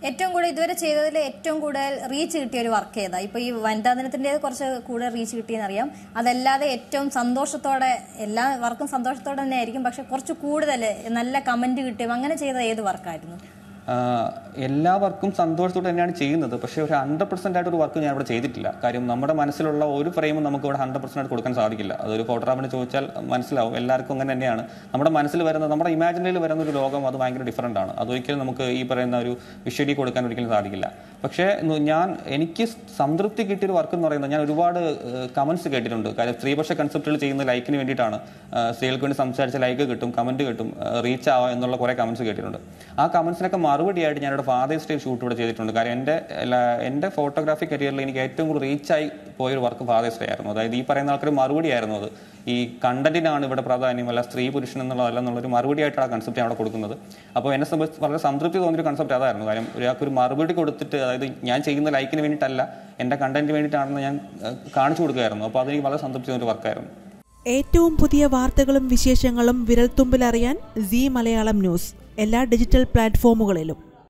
ഏറ്റവും കൂടുതൽ ഇതുവരെ ചെയ്തതിൽ ഏറ്റവും കൂടുതൽ റീച്ച് കിട്ടിയ ഒരു വർക്ക് ഏതാ ഇപ്പൊ ഈ വനിതാ ദിനത്തിന്റെ കുറച്ച് കൂടുതൽ റീച്ച് കിട്ടിയെന്ന് അറിയാം അതല്ലാതെ ഏറ്റവും സന്തോഷത്തോടെ എല്ലാ വർക്കും സന്തോഷത്തോടെ തന്നെ ആയിരിക്കും പക്ഷെ കുറച്ച് കൂടുതൽ നല്ല കമന്റ് കിട്ടിയും അങ്ങനെ ചെയ്ത ഏത് വർക്കായിരുന്നു ആഹ് എല്ലാ വർക്കും സന്തോഷത്തോടെ തന്നെയാണ് ചെയ്യുന്നത് പക്ഷേ ഒരു ഹൺഡ്രഡ് പെർസെന്റ് ആയിട്ട് ഒരു വർക്ക് ഞാൻ ഇവിടെ ചെയ്തിട്ടില്ല കാര്യം നമ്മുടെ മനസ്സിലുള്ള ഒരു ഫ്രെയിമും നമുക്ക് ഇവിടെ ഹൺഡ്രഡ് പെർസെന്റ് ആയിട്ട് കൊടുക്കാൻ സാധിക്കില്ല അതൊരു ഫോട്ടോഗ്രാഫിന് ചോദിച്ചാൽ മനസ്സിലാവും എല്ലാവർക്കും അങ്ങനെ തന്നെയാണ് നമ്മുടെ മനസ്സിൽ വരുന്ന നമ്മുടെ ഇമാജിനറിയിൽ വരുന്ന ഒരു ലോകം അത് ഭയങ്കര ഡിഫറൻ്റ് ആണ് അതൊരിക്കലും നമുക്ക് ഈ പറയുന്ന ഒരു വിഷ്വലി കൊടുക്കാൻ ഒരിക്കലും സാധിക്കില്ല പക്ഷേ ന- ഞാൻ എനിക്ക് സംതൃപ്തി കിട്ടിയൊരു വർക്ക് എന്ന് പറയുന്നത് ഞാൻ ഒരുപാട് കമന്റ്സ് കേട്ടിട്ടുണ്ട് കാര്യം സ്ത്രീപക്ഷ കൺസെപ്റ്റുകൾ ചെയ്യുന്ന ലൈക്കിന് വേണ്ടിയിട്ടാണ് ആഹ് സ്ത്രീകൾക്ക് വേണ്ടി സംസാരിച്ച ലൈക്ക് കിട്ടും കമന്റ് കിട്ടും റീച്ച് ആവാം എന്നുള്ള കുറേ കമന്റ്സ് കേട്ടിട്ടുണ്ട് ആ കമന്റ്സിനൊക്കെ മറുപടിയായിട്ട് ഞാനിവിടെ ഫാദേഴ്സ് ഡേ ഷൂട്ട് ഇവിടെ ചെയ്തിട്ടുണ്ട് കാര്യം എൻ്റെ എല്ലാ- എൻ്റെ ഫോട്ടോഗ്രാഫി കരിയറിൽ എനിക്ക് ഏറ്റവും കൂടുതൽ റീച്ചായി പോയൊരു വർക്ക് ഫാദേഴ്സ് ഡേ ആയിരുന്നു അതായത് ഈ പറയുന്ന ആൾക്കാർ മറുപടി ആയിരുന്നു അത് ഈ കണ്ടന്റിനാണ് ഇവിടെ പ്രാധാന്യം അല്ല സ്ത്രീ പുരുഷൻ എന്നുള്ളതല്ല എന്നുള്ളൊരു മറുപടി ആയിട്ടാണ് ആ കൺസെപ്റ്റ് അവിടെ കൊടുക്കുന്നത് അപ്പോൾ എന്നെ സംബന്ധിച്ച് വളരെ സംതൃപ്തി തോന്നിയൊരു കൺസെപ്റ്റ് അതായിരുന്നു കാര്യം ഒരാൾക്ക് ഒരു മറുപടി കൊടുത്തിട്ട് അതായത് ഞാൻ ചെയ്യുന്ന ലൈക്കിന് വേണ്ടിയിട്ടല്ല എൻ്റെ കണ്ടന്റിന് വേണ്ടിയിട്ടാണെന്ന് ഞാൻ ഏഹ്, കാണിച്ചു കൊടുക്കുകയായിരുന്നു അപ്പോൾ അതെനിക്ക് വളരെ സംതൃപ്തി തോന്നിയൊരു വർക്കായിരുന്നു ഏറ്റവും പുതിയ വാർത്തകളും വിശേഷങ്ങളും വിരൽത്തുമ്പിലറിയാൻ സി മലയാളം ന്യൂസ് എല്ലാ ഡിജിറ്റൽ പ്ലാറ്റ്ഫോമുകളിലും